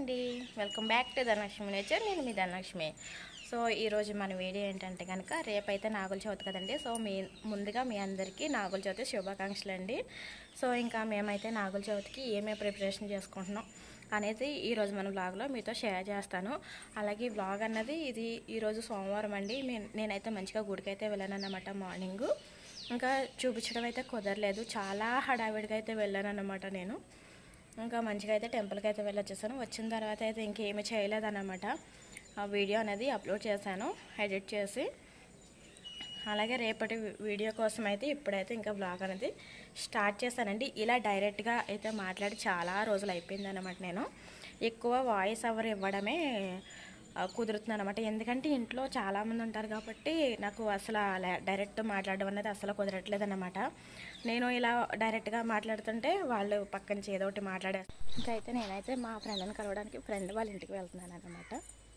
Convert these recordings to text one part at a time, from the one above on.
అండి welcome back to Dhanalakshmi nature నేను మీ ధనలక్ష్మి సో ఈరోజు మన వీడియో ఏంటంటే కనుక రేపైతే నాగుల చవితి కదండి సో మీ ముందుగా మీ అందరికీ నాగుల చవితి శుభాకాంక్షలు అండి సో ఇంకా మేమైతే నాగుల చవితికి ఏమేమి ప్రిపరేషన్ చేసుకుంటున్నాం అనేది ఈరోజు మన బ్లాగ్లో మీతో షేర్ చేస్తాను అలాగే ఈ బ్లాగ్ అన్నది ఇది ఈరోజు సోమవారం అండి మే- నేనైతే మంచిగా గుడికైతే వెళ్ళాను అన్నమాట మార్నింగ్ ఇంకా చూపించడం అయితే కుదరలేదు చాలా హడావిడిగా అయితే వెళ్ళాను అన్నమాట నేను ఇంకా మంచిగా అయితే టెంపుల్కి అయితే వెళ్ళొచ్చేసాను వచ్చిన తర్వాత అయితే ఇంకేమీ చేయలేదన్నమాట ఆ వీడియో అనేది అప్లోడ్ చేశాను ఎడిట్ చేసి అలాగే రేపటి వి- వీడియో కోసం అయితే ఇప్పుడైతే ఇంకా బ్లాగ్ అనేది స్టార్ట్ చేశానండి ఇలా డైరెక్ట్గా అయితే మాట్లాడి చాలా రోజులు అయిపోయింది అనమాట నేను ఎక్కువ వాయిస్ ఓవర్ ఇవ్వడమే ఆ, కుదురుతుంది అనమాట ఎందుకంటే ఇంట్లో చాలామంది ఉంటారు కాబట్టి నాకు అసలు అలా డైరెక్ట్ మాట్లాడడం అనేది అసలు కుదరట్లేదు అనమాట నేను ఇలా డైరెక్ట్గా మాట్లాడుతుంటే వాళ్ళు పక్కన నుంచి ఏదో ఒకటి మాట్లాడే ఇంకా అయితే నేనైతే మా ఫ్రెండ్ని కలవడానికి ఫ్రెండ్ వాళ్ళ ఇంటికి వెళ్తున్నాను అనమాట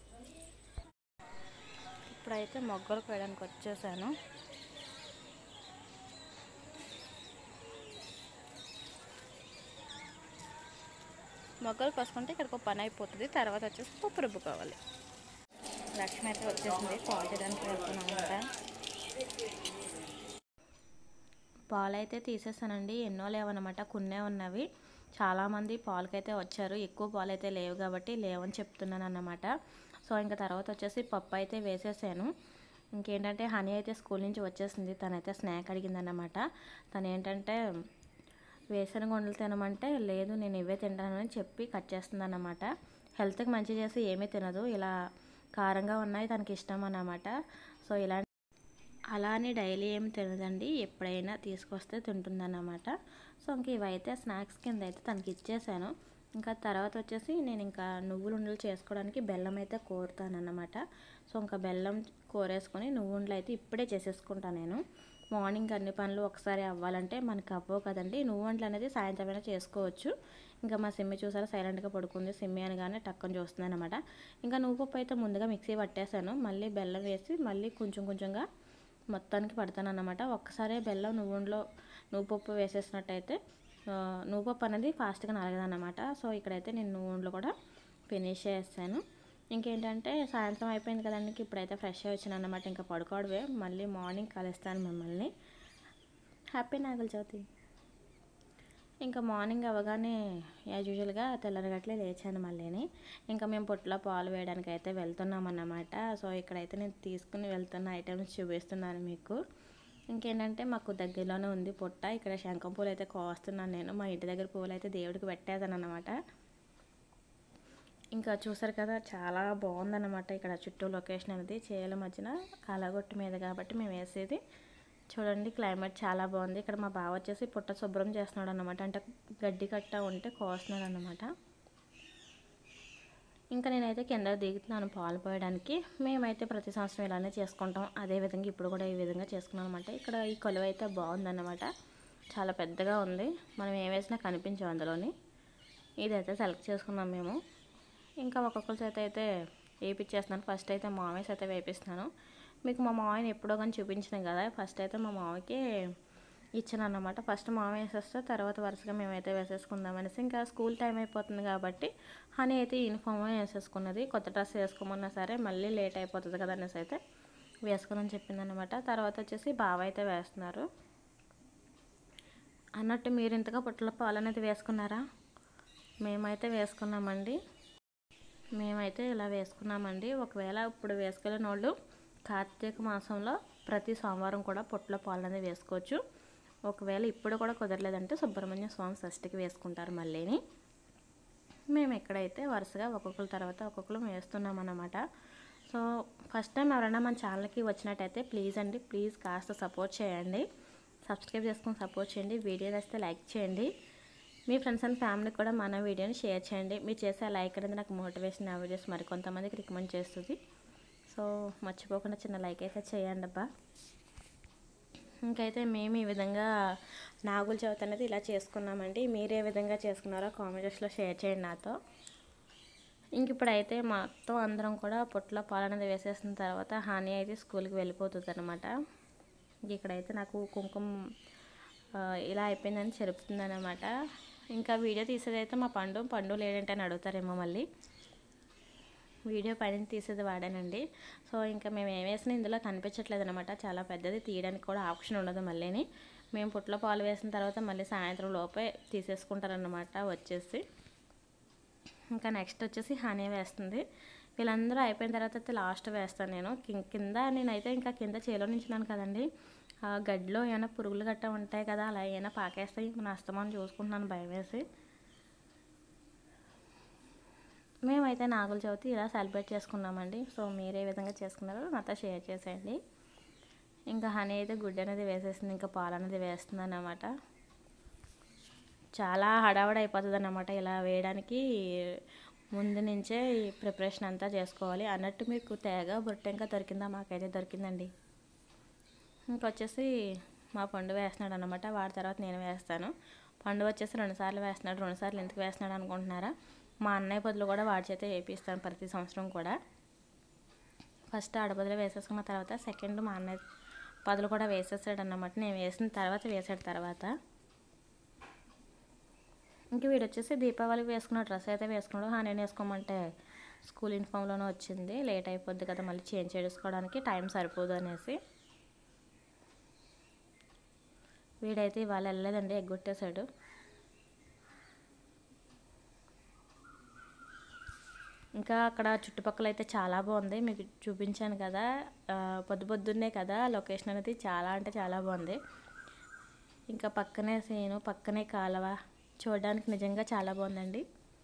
ఇప్పుడైతే మొగ్గలు కోయడానికి వచ్చేసాను మొగ్గలు కోసుకుంటే ఇక్కడికి ఒక పని అయిపోతుంది తర్వాత వచ్చేసి పప్పు రుబ్బుకోవాలి లక్ష్మి అయితే వచ్చేసింది పాలు తీయడానికి వెళ్తున్నాం అనమాట పాలు అయితే తీసేసానండి ఎన్నో లేవన్నమాట కొన్నే ఉన్నవి చాలామంది పాలకైతే వచ్చారు ఎక్కువ పాలు అయితే లేవు కాబట్టి లేవని చెప్తున్నాను అన్నమాట సో ఇంకా తర్వాత వచ్చేసి పప్పు అయితే వేసేసాను ఇంకేంటంటే హనీ అయితే స్కూల్ నుంచి వచ్చేసింది తనైతే స్నాక్ అడిగిందన్నమాట తను ఏంటంటే వేసిన గుండెలు తినమంటే లేదు నేను ఇవే తింటానని చెప్పి కట్ చేస్తుంది అన్నమాట హెల్త్కి మంచి చేసి ఏమీ తినదు ఇలా కారంగా ఉన్నాయి తనకి ఇష్టం అన్నమాట సో ఇలా అలా అని డైలీ ఏం తినదండి ఎప్పుడైనా తీసుకొస్తే తింటుందన్నమాట సో ఇంక ఇవైతే స్నాక్స్ కింద అయితే తనకి ఇచ్చేసాను ఇంకా తర్వాత వచ్చేసి నేను ఇంకా నువ్వులు ఉండలు చేసుకోవడానికి బెల్లం అయితే కోరుతానన్నమాట సో ఇంకా బెల్లం కోరేసుకొని నువ్వు ఉండలు అయితే ఇప్పుడే చేసేసుకుంటాను నేను మార్నింగ్ అన్ని పనులు ఒకసారి అవ్వాలంటే మనకి అవ్వవు కదండి నువ్వు వంటలు అనేది సాయంత్రం అయినా చేసుకోవచ్చు ఇంకా మా సిమ్మి చూసారా సైలెంట్గా పడుకుంది సిమ్మి అనగానే టక్కని చూస్తుంది అనమాట ఇంకా నువ్వు పప్పు అయితే ముందుగా మిక్సీ పట్టేశాను మళ్ళీ బెల్లం వేసి మళ్ళీ కొంచెం కొంచెంగా మొత్తానికి పడతాను అన్నమాట ఒక్కసారే బెల్లం నువ్వుండలో నువ్వు పప్పు వేసేసినట్టయితే ఆ, నువ్వు పప్పు అనేది ఫాస్ట్గా నలగదన్నమాట సో ఇక్కడైతే నేను నువ్వుండలో కూడా ఫినిష్ చేస్తాను ఇంకేంటంటే సాయంత్రం అయిపోయింది కదండి ఇప్పుడైతే ఫ్రెష్ అయ్యి వచ్చాను అనమాట ఇంకా పడుకోవడమే మళ్ళీ మార్నింగ్ కలుస్తాను మిమ్మల్ని హ్యాపీ నాగుల చవితి ఇంకా మార్నింగ్ అవ్వగానే యాజ్ యూజువల్గా తెల్లరగట్లే లేచాను మళ్ళీని ఇంకా మేము పొట్టులో పాలు వేయడానికి అయితే వెళ్తున్నాం అన్నమాట సో ఇక్కడైతే నేను తీసుకుని వెళ్తున్న ఐటమ్స్ చూపిస్తున్నాను మీకు ఇంకేంటంటే మాకు దగ్గరలోనే ఉంది పొట్ట ఇక్కడ శంఖం పూలు అయితే కోస్తున్నాను నేను మా ఇంటి దగ్గర పూలు అయితే దేవుడికి పెట్టేదాను అనమాట ఇంకా చూసారు కదా చాలా బాగుందన్నమాట ఇక్కడ చుట్టూ లొకేషన్ అనేది చేయాల మధ్యన కాలగొట్టు మీద కాబట్టి మేము వేసేది చూడండి క్లైమేట్ చాలా బాగుంది ఇక్కడ మా బావ వచ్చేసి పుట్ట శుభ్రం చేస్తున్నాడు అనమాట అంటే గడ్డి కట్ట ఉంటే కోస్తున్నాడు అనమాట ఇంకా నేనైతే కింద దిగుతున్నాను పాలు పోయడానికి మేమైతే ప్రతి సంవత్సరం ఇలానే చేసుకుంటాం అదే విధంగా ఇప్పుడు కూడా ఈ విధంగా చేసుకున్నాం అనమాట ఇక్కడ ఈ కొలువు అయితే బాగుందన్నమాట చాలా పెద్దగా ఉంది మనం ఏం వేసినా కనిపించవు అందులోని ఇదైతే సెలెక్ట్ చేసుకున్నాం మేము ఇంకా ఒక్కొక్కరి చేత అయితే వేయించేస్తున్నాను ఫస్ట్ అయితే మామయ్య చేత వేపిస్తున్నాను మీకు మా మామయ్యని ఎప్పుడో కానీ చూపించినాం కదా ఫస్ట్ అయితే మా మామయ్యకి ఇచ్చాను అన్నమాట ఫస్ట్ మామయ్య వేసేస్తే తర్వాత వరుసగా మేమైతే వేసేసుకుందాం అనేసి ఇంకా స్కూల్ టైం అయిపోతుంది కాబట్టి హనీ అయితే యూనిఫామ్ వేసేసుకున్నది కొత్త డ్రెస్ వేసుకోమన్నా సరే మళ్ళీ లేట్ అయిపోతుంది కదా అనేసి అయితే వేసుకుని చెప్పింది అనమాట తర్వాత వచ్చేసి బావ అయితే వేస్తున్నారు అన్నట్టు మీరు ఇంతగా పుట్టల పాలు అనేది వేసుకున్నారా మేమైతే వేసుకున్నామండి మేమైతే ఇలా వేసుకున్నామండి ఒకవేళ ఇప్పుడు వేసుకెళ్ళిన వాళ్ళు కార్తీక మాసంలో ప్రతి సోమవారం కూడా పొట్టులో పాలు అనేది వేసుకోవచ్చు ఒకవేళ ఇప్పుడు కూడా కుదరలేదంటే సుబ్రహ్మణ్య స్వామి షష్ఠికి వేసుకుంటారు మళ్ళీని మేము ఎక్కడైతే వరుసగా ఒక్కొక్కరి తర్వాత ఒక్కొక్కరు వేస్తున్నాం అన్నమాట సో ఫస్ట్ టైం ఎవరైనా మన ఛానల్కి వచ్చినట్టయితే ప్లీజ్ అండి ప్లీజ్ కాస్త సపోర్ట్ చేయండి సబ్స్క్రైబ్ చేసుకొని సపోర్ట్ చేయండి వీడియో నచ్చితే లైక్ చేయండి మీ ఫ్రెండ్స్ అండ్ ఫ్యామిలీకి కూడా మన వీడియోని షేర్ చేయండి మీరు చేసే లైక్ అనేది నాకు మోటివేషన్ ఆ వీడియోస్ మరి కొంతమందికి రికమెండ్ చేస్తుంది సో మర్చిపోకుండా చిన్న లైక్ అయితే చేయండి అబ్బా ఇంకైతే మేము ఈ విధంగా నాగుల చవితి అనేది ఇలా చేసుకున్నామండి మీరు ఏ విధంగా చేసుకున్నారో కామెంట్స్లో షేర్ చేయండి నాతో ఇంక ఇప్పుడైతే మొత్తం అందరం కూడా పొట్టులో పాలు అనేది వేసేసిన తర్వాత హాని అయితే స్కూల్కి వెళ్ళిపోతుంది అనమాట ఇక్కడైతే నాకు కుంకుమ ఆ, ఇలా అయిపోయిందని చెరుపుతుంది అనమాట ఇంకా వీడియో తీసేదైతే మా పండు పండు లేడంటే అని అడుగుతారేమో మళ్ళీ వీడియో పైన తీసేది వాడానండి సో ఇంకా మేము ఏం వేసినా ఇందులో కనిపించట్లేదు అనమాట చాలా పెద్దది తీయడానికి కూడా ఆప్షన్ ఉండదు మళ్ళీని మేము పుట్లో పాలు వేసిన తర్వాత మళ్ళీ సాయంత్రం లోపే తీసేసుకుంటారనమాట వచ్చేసి ఇంకా నెక్స్ట్ వచ్చేసి హనీ వేస్తుంది వీళ్ళందరూ అయిపోయిన తర్వాత అయితే లాస్ట్ వేస్తాను నేను కిం- కింద నేనైతే ఇంకా కింద చేలో నించున్నాను కదండి ఆ గడ్డిలో ఏమైనా పురుగులు గట్ట ఉంటాయి కదా అలా ఏమైనా పాకేస్తాయి మన అస్తమానం చూసుకుంటున్నాను భయం వేసి మేమైతే నాగుల చవితి ఇలా సెలబ్రేట్ చేసుకున్నామండి సో మీరు ఏ విధంగా చేసుకున్నారో నాతో షేర్ చేసేయండి ఇంకా హనీ అయితే గుడ్డు అనేది వేసేసింది ఇంకా పాలు అనేది వేస్తుంది అన్నమాట చాలా హడావడి అయిపోతుంది అన్నమాట ఇలా వేయడానికి ముందు నుంచే ఈ ప్రిపరేషన్ అంతా చేసుకోవాలి అన్నట్టు మీకు తేగ బుట్టెంక దొరికిందా మాకైతే దొరికిందండి ఇంకొచ్చేసి మా పండు వేస్తున్నాడు అనమాట వాడి తర్వాత నేను వేస్తాను పండు వచ్చేసి రెండుసార్లు వేస్తున్నాడు రెండుసార్లు ఎందుకు వేస్తున్నాడు అనుకుంటున్నారా మా అన్నయ్య బదులు కూడా వాడి చేతే వేపిస్తాను ప్రతి సంవత్సరం కూడా ఫస్ట్ ఆడబదులు వేసేసుకున్న తర్వాత సెకండ్ మా అన్నయ్య పదులు కూడా వేసేసాడు అన్నమాట నేను వేసిన తర్వాత వేసాడు తర్వాత ఇంక వీడు వచ్చేసి దీపావళికి వేసుకున్న డ్రెస్ అయితే వేసుకున్నాడు హా నేను వేసుకోమంటే స్కూల్ యూనిఫామ్లోనే వచ్చింది లేట్ అయిపోద్ది కదా మళ్ళీ చేంజ్ చేసుకోవడానికి టైం సరిపోదు అనేసి వీడైతే ఇవాళ వెళ్ళలేదండి ఎగ్గొట్టేశాడు ఇంకా అక్కడ చుట్టుపక్కల అయితే చాలా బాగుంది మీకు చూపించాను కదా ఆ, పొద్దు పొద్దున్నే కదా లొకేషన్ అనేది చాలా అంటే చాలా బాగుంది ఇంకా పక్కనే సేను పక్కనే కాలువ చూడడానికి నిజంగా చాలా బాగుందండి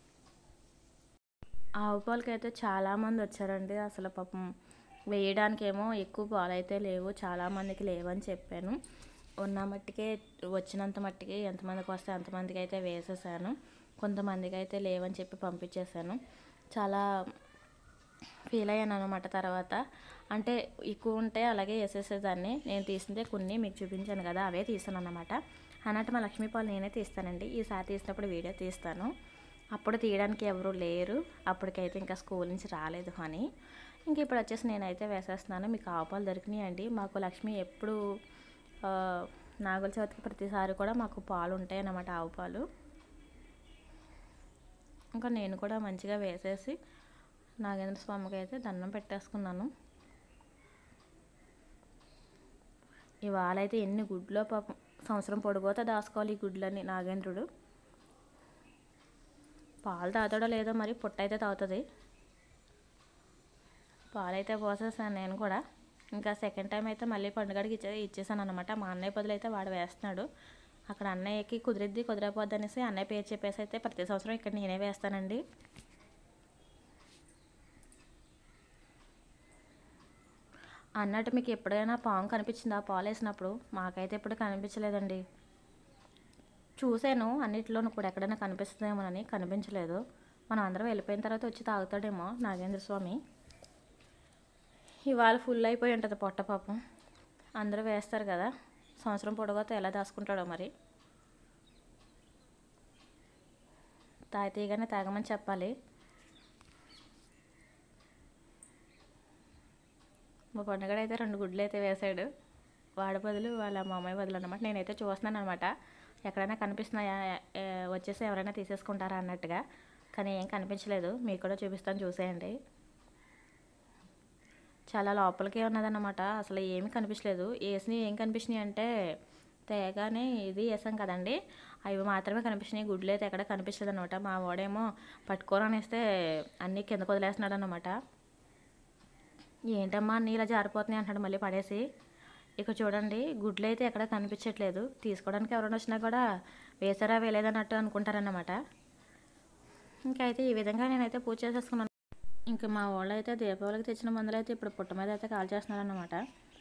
ఆవు పాలకి అయితే చాలామంది వచ్చారండి అసలు పాపం వేయడానికి ఏమో ఎక్కువ పాలు అయితే లేవు చాలామందికి లేవని చెప్పాను ఉన్న మట్టికే వచ్చినంత మట్టికి ఎంతమందికి వస్తే అంతమందికి అయితే వేసేసాను కొంతమందికి అయితే లేవని చెప్పి పంపించేశాను చాలా ఫీల్ అయ్యాను అనమాట తర్వాత అంటే ఎక్కువ ఉంటే అలాగే వేసేసేదాన్ని నేను తీసిందే కొన్ని మీకు చూపించాను కదా అవే తీసాను అనమాట అన్నట్టు మా లక్ష్మీ పాలు నేనే తీస్తానండి ఈసారి తీసినప్పుడు వీడియో తీస్తాను అప్పుడు తీయడానికి ఎవరు లేరు అప్పటికైతే ఇంకా స్కూల్ నుంచి రాలేదు అని ఇంక ఇప్పుడు వచ్చేసి నేనైతే వేసేస్తున్నాను మీకు ఆవు పాలు దొరికినాయండి మాకు లక్ష్మి ఎప్పుడు ఆ, నాగుల చవితికి ప్రతిసారి కూడా మాకు పాలు ఉంటాయి అన్నమాట ఆవు పాలు ఇంకా నేను కూడా మంచిగా వేసేసి నాగేంద్ర స్వామికి అయితే దండం పెట్టేసుకున్నాను ఇవాళ అయితే ఎన్ని గుడ్లో పాపం సంవత్సరం పొడుగుతా దాచుకోవాలి ఈ గుడ్లని నాగేంద్రుడు పాలు తాగుతాడో లేదో మరి పుట్ట అయితే తాగుతుంది పాలైతే పోసేసాను నేను కూడా ఇంకా సెకండ్ టైం అయితే మళ్ళీ పండుగడికి ఇచ్చే ఇచ్చేసాను అనమాట మా అన్నయ్య బదులు అయితే వాడు వేస్తున్నాడు అక్కడ అన్నయ్యకి కుదిరిద్ది కుదిరపోద్ది అనేసి అన్నయ్య పేరు చెప్పేసి అయితే ప్రతి సంవత్సరం ఇక్కడ నేనే వేస్తానండి అన్నట్టు మీకు ఎప్పుడైనా పాము కనిపించిందా పాలు వేసినప్పుడు మాకైతే ఎప్పుడు కనిపించలేదండి చూశాను అన్నిటిలోనూ కూడా ఎక్కడైనా కనిపిస్తుందేమోనని కనిపించలేదు మనం అందరం వెళ్ళిపోయిన తర్వాత వచ్చి తాగుతాడేమో నాగేంద్ర స్వామి ఇవాళ ఫుల్ అయిపోయి ఉంటుంది పొట్ట పాపం అందరూ వేస్తారు కదా సంవత్సరం పొడగతో ఎలా దాచుకుంటాడో మరి తాగితేగానే తాగమని చెప్పాలి మా పండుగడు అయితే రెండు గుడ్లు అయితే వేశాడు వాడి బదులు వాళ్ళ మా అమ్మాయి బదులు అనమాట నేనైతే చూస్తున్నాను అనమాట ఎక్కడైనా కనిపిస్తున్నాయా ఏ, వచ్చేసి ఎవరైనా తీసేసుకుంటారా అన్నట్టుగా కానీ ఏం కనిపించలేదు మీకు కూడా చూపిస్తాను చూసేయండి చాలా లోపలికే ఉన్నదన్నమాట అసలు ఏమీ కనిపించలేదు వేసినవి ఏం కనిపించినాయి అంటే తేగానే ఇది వేసాం కదండి అవి మాత్రమే కనిపించినాయి గుడ్లు అయితే ఎక్కడ కనిపించలేదు అనమాట మా వాడేమో పట్టుకోరని వేస్తే అన్నీ కిందకు వదిలేస్తున్నాడు అనమాట ఏంటమ్మా అన్నీ ఇలా జారిపోతున్నాయి అంటాడు మళ్ళీ పడేసి ఇక చూడండి గుడ్లు అయితే ఎక్కడ కనిపించట్లేదు తీసుకోవడానికి ఎవరైనా వచ్చినా కూడా వేసారా వేయలేదన్నట్టు అనుకుంటారన్నమాట ఇంకా అయితే ఈ విధంగా నేనైతే పూజ చేసేసుకున్నాను ఇంకా మా వాళ్ళు అయితే దీపావళికి తెచ్చిన మందులు అయితే ఇప్పుడు పుట్ట మీద అయితే కాల్ చేస్తున్నారన్నమాట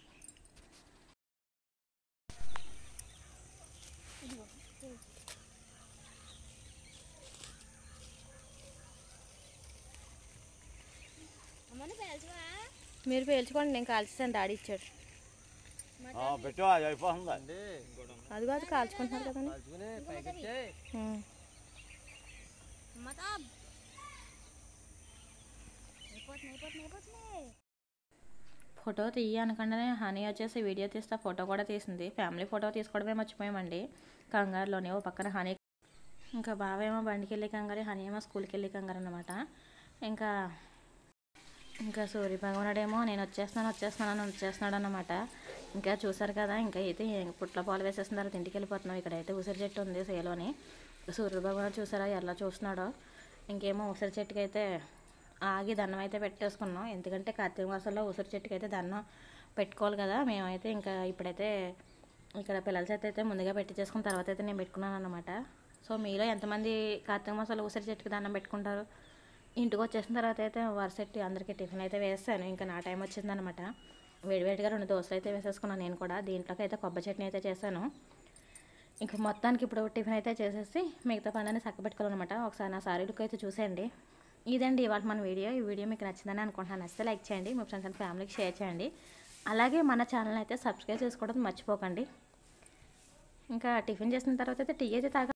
అమ్మని పేల్చవా మీరు పేల్చుకోండి నేను కాల్చేసాను డాడీ ఇచ్చాడు ఆ, పెట్టు అది అయిపోతుంది అది కాదు కాల్చుకుంటున్నారు కదండి ఉం. అమ్మతా అయిపోతుంది అయిపోతుంది అయిపోతుంది ఫోటో తీయ అనకుండానే హనీ వచ్చేసి వీడియో తీస్తా ఫోటో కూడా తీసింది ఫ్యామిలీ ఫోటో తీసుకోవడమే మర్చిపోయామండి కంగారులోనే ఓ పక్కన హనీ ఇంకా బావేమో బండికి వెళ్ళి కంగారు హనీ ఏమో స్కూల్కి వెళ్ళి కంగారు అనమాట ఇంకా ఇంకా సూర్య భగవానుడేమో నేను వచ్చేస్తున్నాను వచ్చేస్తున్నాను అని వచ్చేస్తున్నాడు అన్నమాట ఇంకా చూసారు కదా ఇంకా అయితే పుట్ల పాలు వేసేసిన తర్వాత ఇంటికి వెళ్ళిపోతున్నాం ఇక్కడైతే ఉసిరి చెట్టు ఉంది సేలోని సూర్య భగవానుడు చూసారా ఎలా చూస్తున్నాడో ఇంకేమో ఉసిరి చెట్టుకి అయితే ఆగి దండం అయితే పెట్టేసుకున్నాం ఎందుకంటే కార్తీక మాసంలో ఉసిరి చెట్టుకి అయితే దండం పెట్టుకోవాలి కదా మేమైతే ఇంకా ఇప్పుడైతే ఇక్కడ పిల్లల చేత అయితే ముందుగా పెట్టించేసుకున్న తర్వాత అయితే నేను పెట్టుకున్నాను అనమాట సో మీలో ఎంతమంది కార్తీక మాసంలో ఉసిరి చెట్టుకి దండం పెట్టుకుంటారు ఇంటికి వచ్చేసిన తర్వాత అయితే వరుసెట్టి అందరికీ టిఫిన్ అయితే వేస్తాను ఇంకా నా టైం వచ్చిందనమాట వేడివేడిగా రెండు దోశలు అయితే వేసేసుకున్నాను నేను కూడా దీంట్లోకి అయితే కొబ్బరి చట్నీ అయితే చేశాను ఇంకా మొత్తానికి ఇప్పుడు టిఫిన్ అయితే చేసేసి మిగతా పనులన్నీ చక్కబెట్టుకోవాలన్నమాట ఒకసారి నా సారీ లుక్ అయితే చూసేయండి ఇదండి ఇవాళ మన వీడియో ఈ వీడియో మీకు నచ్చిందని అనుకుంటున్నాను నచ్చితే లైక్ చేయండి మీ ఫ్రెండ్స్ అండ్ ఫ్యామిలీకి షేర్ చేయండి అలాగే మన ఛానల్ అయితే సబ్స్క్రైబ్ చేసుకోవడం మర్చిపోకండి ఇంకా టిఫిన్ చేసిన తర్వాత అయితే టీ అయితే తాగా